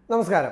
നമസ്കാരം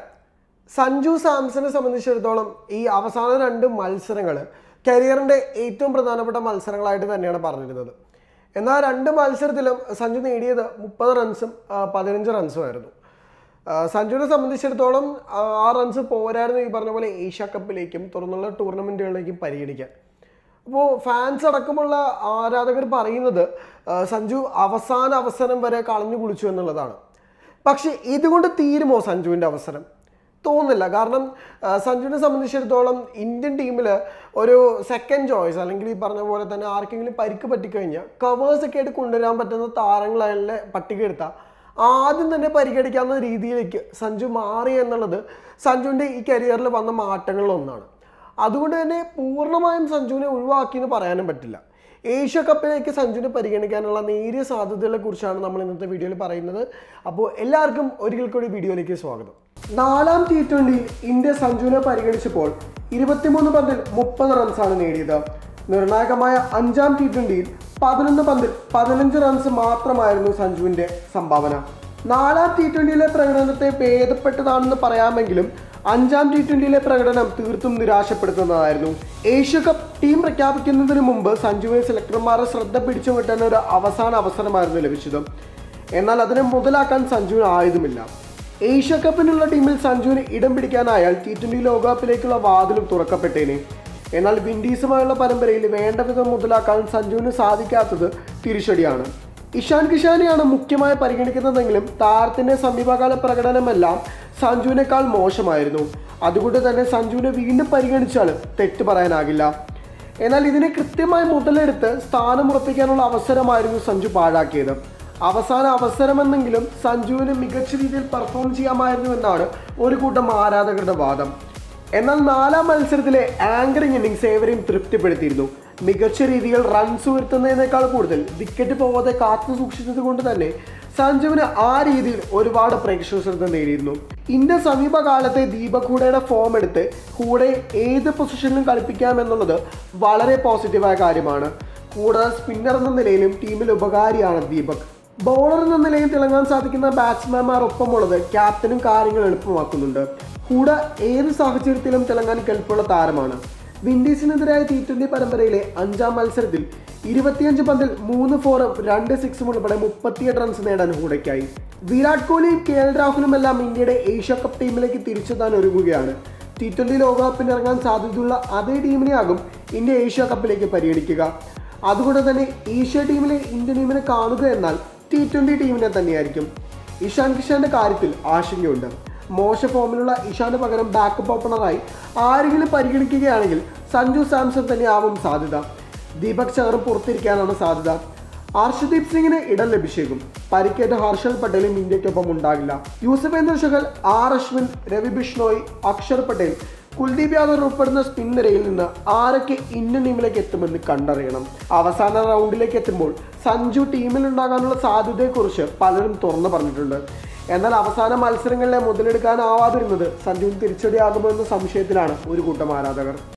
സഞ്ജു സാംസനെ സംബന്ധിച്ചിടത്തോളം ഈ അവസാന രണ്ട് മത്സരങ്ങൾ കരിയറിൻ്റെ ഏറ്റവും പ്രധാനപ്പെട്ട മത്സരങ്ങളായിട്ട് തന്നെയാണ് പറഞ്ഞിരുന്നത് എന്നാൽ രണ്ട് മത്സരത്തിലും സഞ്ജു നേടിയത് മുപ്പത് റൺസും ആ, പതിനഞ്ച് റൺസുമായിരുന്നു ആ, സഞ്ജുവിനെ സംബന്ധിച്ചിടത്തോളം ആ, ആ റൺസ് പോരായിരുന്നു ഈ പറഞ്ഞ പോലെ ഏഷ്യ കപ്പിലേക്കും തുറന്നുള്ള ടൂർണമെൻറ്റുകളിലേക്കും പരിഗണിക്കാൻ അപ്പോൾ ഫാൻസ് അടക്കമുള്ള ആരാധകർ പറയുന്നത് ആ, സഞ്ജു അവസാന അവസരം വരെ കളഞ്ഞു കുളിച്ചു എന്നുള്ളതാണ് പക്ഷേ ഇതുകൊണ്ട് തീരുമോ സഞ്ജുവിൻ്റെ അവസരം തോന്നുന്നില്ല കാരണം ആ, സഞ്ജുവിനെ സംബന്ധിച്ചിടത്തോളം ഇന്ത്യൻ ടീമിൽ ഒരു സെക്കൻഡ് ചോയ്സ് അല്ലെങ്കിൽ ഈ പറഞ്ഞ പോലെ തന്നെ ആർക്കെങ്കിലും പരിക്ക് പറ്റിക്കഴിഞ്ഞാൽ കവേഴ്സ് ഒക്കെ ആയിട്ട് കൊണ്ടുവരാൻ പറ്റുന്ന താരങ്ങളെ പട്ടിക എടുത്താൽ ആദ്യം തന്നെ പരിഗണിക്കാവുന്ന രീതിയിലേക്ക് സഞ്ജു മാറി എന്നുള്ളത് സഞ്ജുവിൻ്റെ ഈ കരിയറിൽ വന്ന മാറ്റങ്ങളിൽ ഒന്നാണ് അതുകൊണ്ട് തന്നെ പൂർണ്ണമായും സഞ്ജുവിനെ ഒഴിവാക്കി എന്ന് പറയാനും പറ്റില്ല ഏഷ്യ കപ്പിലേക്ക് സഞ്ജുവിനെ പരിഗണിക്കാനുള്ള നേരിയ സാധ്യതകളെ കുറിച്ചാണ് നമ്മൾ ഇന്നത്തെ വീഡിയോയിൽ പറയുന്നത് അപ്പോൾ എല്ലാവർക്കും ഒരിക്കൽ കൂടി വീഡിയോയിലേക്ക് സ്വാഗതം നാലാം ടി ട്വൻ്റിയിൽ ഇന്ത്യ സഞ്ജുവിനെ പരിഗണിച്ചപ്പോൾ ഇരുപത്തിമൂന്ന് പന്തിൽ മുപ്പത് റൺസാണ് നേടിയത് നിർണായകമായ അഞ്ചാം ടി ട്വൻ്റിയിൽ പതിനൊന്ന് പന്തിൽ പതിനഞ്ച് റൺസ് മാത്രമായിരുന്നു സഞ്ജുവിൻ്റെ സംഭാവന നാലാം ടി ട്വൻ്റിയിലെ പ്രകടനത്തെ ഭേദപ്പെട്ടതാണെന്ന് പറയാമെങ്കിലും അഞ്ചാം ടി ട്വൻ്റിയിലെ പ്രകടനം തീർത്തും നിരാശപ്പെടുത്തുന്നതായിരുന്നു ഏഷ്യ കപ്പ് ടീം പ്രഖ്യാപിക്കുന്നതിന് മുമ്പ് സഞ്ജുവിനെ സെലക്ടർമാരെ ശ്രദ്ധ പിടിച്ചുവിട്ടാൻ ഒരു അവസാന അവസരമായിരുന്നു ലഭിച്ചത് എന്നാൽ അതിനെ മുതലാക്കാൻ സഞ്ജുവിന് ആയതുമില്ല ഏഷ്യ കപ്പിനുള്ള ടീമിൽ സഞ്ജുവിന് ഇടം പിടിക്കാനായാൽ ടി ട്വൻ്റി ലോകകപ്പിലേക്കുള്ള വാതിലും തുറക്കപ്പെട്ടേനെ എന്നാൽ വിൻഡീസുമായുള്ള പരമ്പരയിൽ വേണ്ട വിധം മുതലാക്കാൻ സഞ്ജുവിന് സാധിക്കാത്തത് തിരിച്ചടിയാണ് ഇഷാൻ കിഷാനെയാണ് മുഖ്യമായി പരിഗണിക്കുന്നതെങ്കിലും താരത്തിന്റെ സമീപകാല പ്രകടനമെല്ലാം സഞ്ജുവിനേക്കാൾ മോശമായിരുന്നു അതുകൊണ്ട് തന്നെ സഞ്ജുവിനെ വീണ്ടും പരിഗണിച്ചാൽ തെറ്റ് പറയാനാകില്ല എന്നാൽ ഇതിനെ കൃത്യമായി മുതലെടുത്ത് സ്ഥാനമുറപ്പിക്കാനുള്ള അവസരമായിരുന്നു സഞ്ജു പാഴാക്കിയത് അവസാന അവസരമെന്നെങ്കിലും സഞ്ജുവിന് മികച്ച രീതിയിൽ പെർഫോം ചെയ്യാമായിരുന്നു എന്നാണ് ഒരു കൂട്ടം ആരാധകരുടെ വാദം എന്നാൽ നാലാം മത്സരത്തിലെ ആങ്കറിംഗ് ഇന്നിംഗ്സ് ഏവരെയും തൃപ്തിപ്പെടുത്തിയിരുന്നു മികച്ച രീതിയിൽ റൺസ് ഉയർത്തുന്നതിനേക്കാൾ കൂടുതൽ വിക്കറ്റ് പോവാതെ കാത്തു സൂക്ഷിച്ചത് കൊണ്ട് തന്നെ സഞ്ജുവിന് ആ രീതിയിൽ ഒരുപാട് പ്രേക്ഷക ശ്രദ്ധ നേടിയിരുന്നു ഇന്ത്യ സമീപകാലത്തെ ദീപക് ഹൂഡയുടെ ഫോം എടുത്ത് ഹൂഡയെ ഏത് പൊസിഷനിലും കളിപ്പിക്കാമെന്നുള്ളത് വളരെ പോസിറ്റീവായ കാര്യമാണ് കൂടാതെ സ്പിന്നർ എന്ന നിലയിലും ടീമിൽ ഉപകാരിയാണ് ദീപക് ബൗളർ എന്ന നിലയിൽ തിളങ്ങാൻ സാധിക്കുന്ന ബാറ്റ്സ്മാൻമാർ ഒപ്പമുള്ളത് ക്യാപ്റ്റനും കാര്യങ്ങൾ എളുപ്പമാക്കുന്നുണ്ട് ഹൂഡ ഏത് സാഹചര്യത്തിലും തിളങ്ങാൻ കെൽപ്പുള്ള താരമാണ് വിൻഡീസിനെതിരായ ടി ട്വന്റി പരമ്പരയിലെ അഞ്ചാം മത്സരത്തിൽ ഇരുപത്തിയഞ്ച് പന്തിൽ മൂന്ന് ഫോറും രണ്ട് സിക്സും ഉൾപ്പെടെ മുപ്പത്തിയെട്ട് റൺസ് നേടാൻ ഹൂഡയ്ക്കായി വിരാട് കോഹ്ലിയും കെ എൽ രാഹുലുമെല്ലാം ഇന്ത്യയുടെ ഏഷ്യ കപ്പ് ടീമിലേക്ക് തിരിച്ചെത്താൻ ഒരുങ്ങുകയാണ് ടി ട്വന്റി ലോകകപ്പിന് ഇറങ്ങാൻ സാധ്യതയുള്ള അതേ ടീമിനെയാകും ഇന്ത്യ ഏഷ്യ കപ്പിലേക്ക് പരിഗണിക്കുക അതുകൊണ്ട് തന്നെ ഏഷ്യ ടീമിലെ ഇന്ത്യൻ ടീമിനെ കാണുക എന്നാൽ ടി ട്വന്റി ടീമിനെ തന്നെയായിരിക്കും ഇഷാൻ കിഷാന്റെ കാര്യത്തിൽ ആശങ്കയുണ്ട് മോശ ഫോമിലുള്ള ഇഷാന് പകരം ബാക്കപ്പ് ഓപ്പണറായി ആരെങ്കിലും പരിഗണിക്കുകയാണെങ്കിൽ സഞ്ജു സാംസൺ തന്നെയാവും സാധ്യത ദീപക് ചഹറും പുറത്തിരിക്കാനാണ് സാധ്യത ഹർഷദീപ് സിംഗിന് ഇടം ലഭിച്ചേക്കും പരിക്കേറ്റ ഹർഷൽ പട്ടേലും ഇന്ത്യക്കൊപ്പം ഉണ്ടാകില്ല യൂസഫേന്ദ്ര ചഹൽ ആർ അശ്വിൻ രവി ബിഷ്ണോയ് അക്ഷർ പട്ടേൽ കുൽദീപ് യാദവ് ഉൾപ്പെടുന്ന സ്പിൻ നിരയിൽ നിന്ന് ആരൊക്കെ ഇന്ത്യൻ ടീമിലേക്ക് എത്തുമെന്ന് കണ്ടറിയണം അവസാന റൗണ്ടിലേക്ക് എത്തുമ്പോൾ സഞ്ജു ടീമിൽ ഉണ്ടാകാനുള്ള സാധ്യതയെക്കുറിച്ച് പലരും തുറന്നു പറഞ്ഞിട്ടുണ്ട് എന്നാൽ അവസാന മത്സരങ്ങളിലെ മുതലെടുക്കാനാവാതിരുന്നത് സഞ്ജുവിന് തിരിച്ചടിയാകുമോ എന്ന സംശയത്തിലാണ് ഒരു കൂട്ടം ആരാധകർ